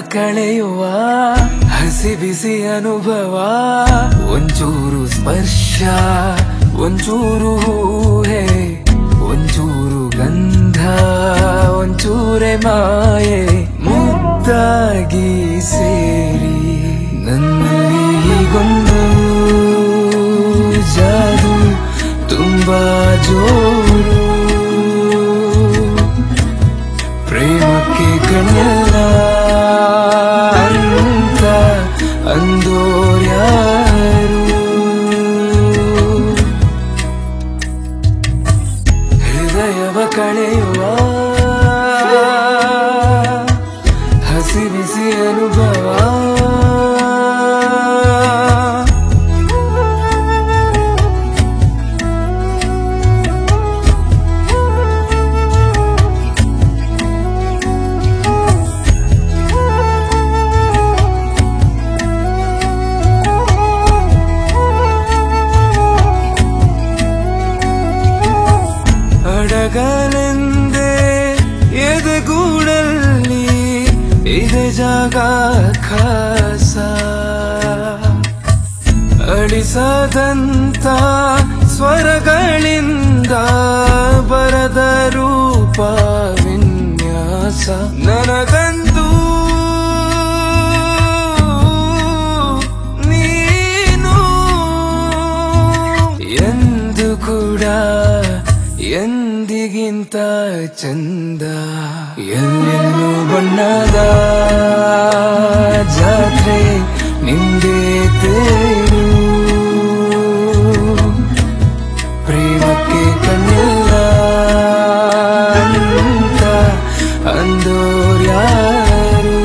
ಕಳೆಯುವ ಹಸಿ ಬಿಸಿ ಅನುಭವ ಒಂಚೂರು ಸ್ಪರ್ಶ ಒಂಚೂರು ಹೂಹೆ ಒಂಚೂರು ಗಂಧ ಒಂಚೂರೆ ಮಾಯೆ ಮುದ್ದಾಗಿ ಸೇರಿ ನನ್ನಲ್ಲಿ ಹೀಗೊಂದು ಜಾದು ತುಂಬಾ ಜೋರು ಪ್ರೇಮಕ್ಕೆ ಕಣ್ಣಲ್ಲ ಅಂತ ಅಂದೋರ್ಯಾರು ಹೃದಯವ ಕಳೆಯುವ ಹಸಿ ಬಿಸಿ ಅನುಭವ ಅಡಗಲೆಂದೇ ಎದೆಗೂಡಲ್ಲಿ ಇದೆ ಜಾಗ ಖಾಸ ಅಳಿಸದಂತ ಸ್ವರಗಳಿಂದ ಬರದ ರೂಪ ವಿನ್ಯಾಸ ನನಗಂತೂ ನೀನು ಎಂದು ಕೂಡ ಎಂದಿಗಿಂತ ಚಂದ ಎಲ್ಲೆಲ್ಲೂ ಬಣ್ಣದ ಜಾತ್ರೆ ನಿಂದೇ ತೇರು ಪ್ರೇಮಕ್ಕೆ ಕಣ್ಣಿಲ್ಲ ಅಂತ ಅಂದೋರ್ಯಾರು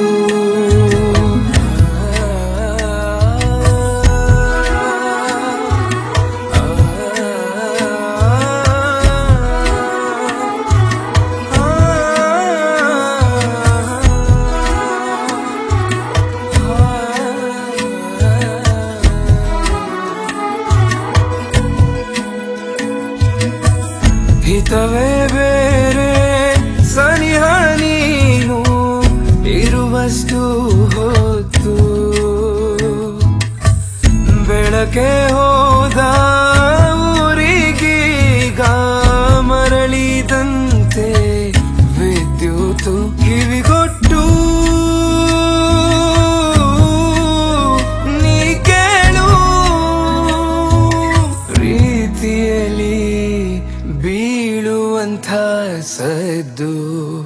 ಹಿತವೇ ಬೇರೆ ಸನಿಹ ನೀನು ಇರುವಷ್ಟು ಹೊತ್ತು ಬೆಳಕೆ ಹೋದ ಊರಿಗೀಗ ಮರಳಿದಂತೆ ವಿದ್ಯುತ್ ಕಿವಿಗೊಟ್ಟು ನೀ ಕೇಳು ಪ್ರೀತಿಯಲ್ಲಿ ಬೀಳುವಂಥ ಸದ್ದು